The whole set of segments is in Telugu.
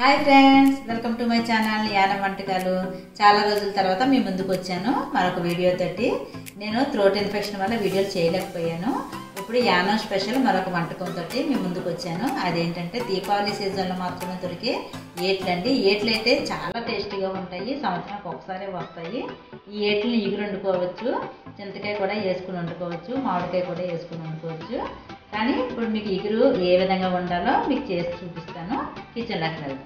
hi friends welcome to my channel యాన వంటకాలు చాలా రోజుల తర్వాత మీ ముందుకు వచ్చాను మరొక వీడియో తోటి నేను థ్రోట్ ఇన్ఫెక్షన్ వల్ల వీడియోలు చేయలేకపోయాను ఇప్పుడు యానం స్పెషల్ మరొక వంటకం తోటి మీ ముందుకు వచ్చాను అదేంటంటే దీపావళి సీజన్లో మాత్రమే దొరికే ఏట్లండి ఏట్లు అయితే చాలా టేస్టీగా ఉంటాయి సంవత్సరానికి ఒకసారి వస్తాయి ఈ ఏట్లని ఇగురు వండుకోవచ్చు చింతకాయ కూడా వేసుకుని వండుకోవచ్చు మామిడికాయ కూడా వేసుకుని వండుకోవచ్చు కానీ ఇప్పుడు మీకు ఇగురు ఏ విధంగా వండాలో మీకు చేసి చూపిస్తాను కిచెన్లోకి వెళ్దాం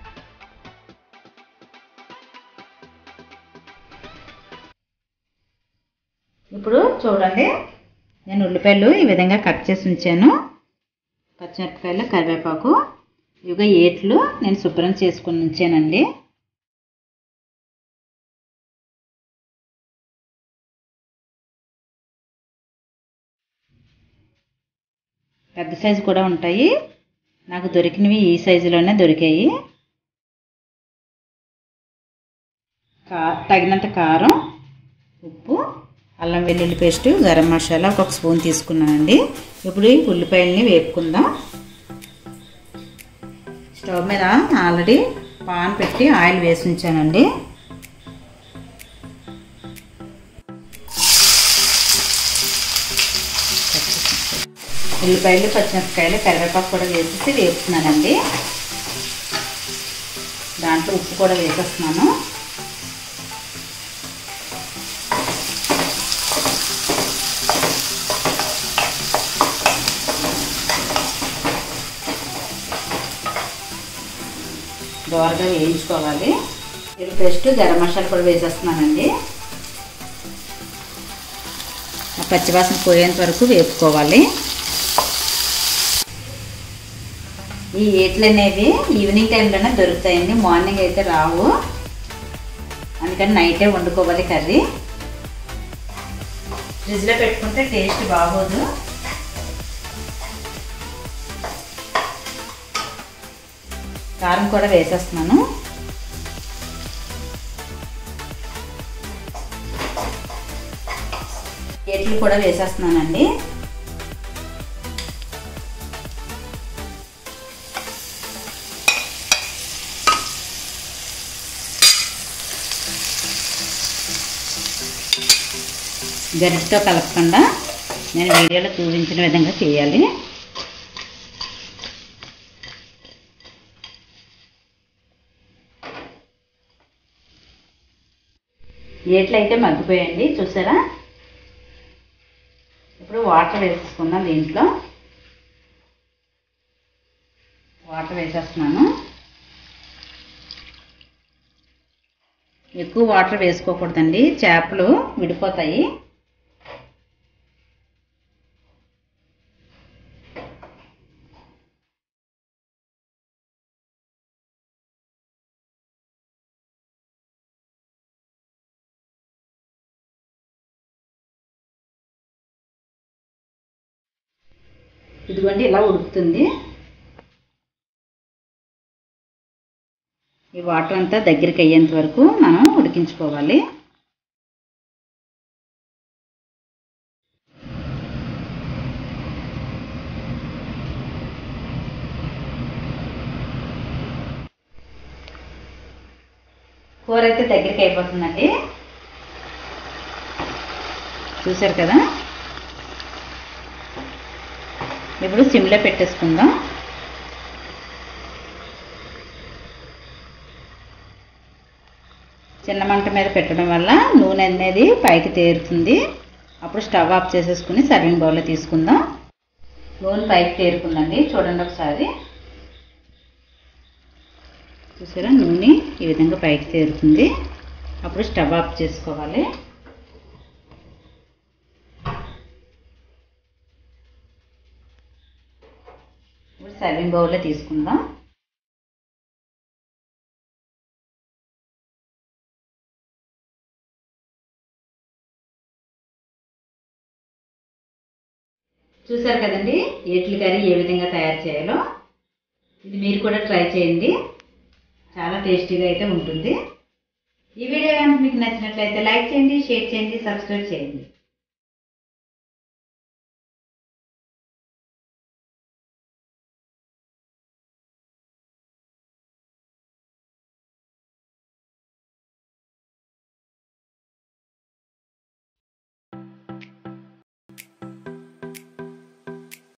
ఇప్పుడు చూడండి నేను ఉల్లిపాయలు ఈ విధంగా కట్ చేసి ఉంచాను పచ్చిమిరపకాయలు కరివేపాకు ఇవిగా ఏట్లు నేను శుభ్రం చేసుకుని ఉంచానండి పెద్ద సైజు కూడా ఉంటాయి నాకు దొరికినవి ఈ సైజులోనే దొరికాయి కా తగినంత కారం ఉప్పు అల్లం వెల్లుల్లి పేస్ట్ గరం మసాలా ఒక స్పూన్ తీసుకున్నానండి ఇప్పుడు ఈ ఉల్లిపాయలని వేపుకుందాం స్టవ్ మీద ఆల్రెడీ పాన్ పెట్టి ఆయిల్ వేసి ఉంచానండి ఉల్లిపాయలు పచ్చిమిరపకాయలు కరివేపాకు కూడా వేసేసి వేపుతున్నానండి దాంట్లో ఉప్పు కూడా వేసేస్తున్నాను దోరగా వేయించుకోవాలి ఇది పేస్ట్ గరం మసాలా కూడా వేసేస్తున్నానండి ఆ పచ్చివాసన పోయేంత వరకు వేపుకోవాలి ఈ ఏట్లు అనేవి ఈవినింగ్ టైంలోనే దొరుకుతాయండి మార్నింగ్ అయితే రావు అందుకని నైటే వండుకోవాలి కర్రీ ఫ్రిడ్జ్లో పెట్టుకుంటే టేస్ట్ బాగోదు కారం కూడా వేసేస్తున్నాను ఎట్లు కూడా వేసేస్తున్నానండి గరిటతో కలపకుండా నేను వీడియోలో చూపించిన విధంగా చేయాలి ఏట్లు అయితే మగ్గిపోయండి చూసారా ఇప్పుడు వాటర్ వేసేసుకుందాం దీంట్లో వాటర్ వేసేస్తున్నాను ఎక్కువ వాటర్ వేసుకోకూడదండి చేపలు విడిపోతాయి ఇదిగోండి ఇలా ఉడుకుతుంది ఈ వాటర్ అంతా దగ్గరికి అయ్యేంత వరకు మనం ఉడికించుకోవాలి కూర అయితే దగ్గరికి అయిపోతుందండి చూసారు కదా ఇప్పుడు సిమ్లో పెట్టేసుకుందాం చిన్న మంట మీద పెట్టడం వల్ల నూనె అనేది పైకి తేరుతుంది అప్పుడు స్టవ్ ఆఫ్ చేసేసుకుని సర్వింగ్ బౌల్లో తీసుకుందాం నూనె పైకి తేరుకుందండి చూడండి ఒకసారి చూసారా నూనె ఈ విధంగా పైకి తేరుతుంది అప్పుడు స్టవ్ ఆఫ్ చేసుకోవాలి ఇప్పుడు సర్వింగ్ బౌల్లో తీసుకుందాం చూసారు కదండి ఏట్ల కర్రీ ఏ విధంగా తయారు చేయాలో ఇది మీరు కూడా ట్రై చేయండి చాలా టేస్టీగా అయితే ఉంటుంది ఈ వీడియో కనుక మీకు నచ్చినట్లయితే లైక్ చేయండి షేర్ చేయండి సబ్స్క్రైబ్ చేయండి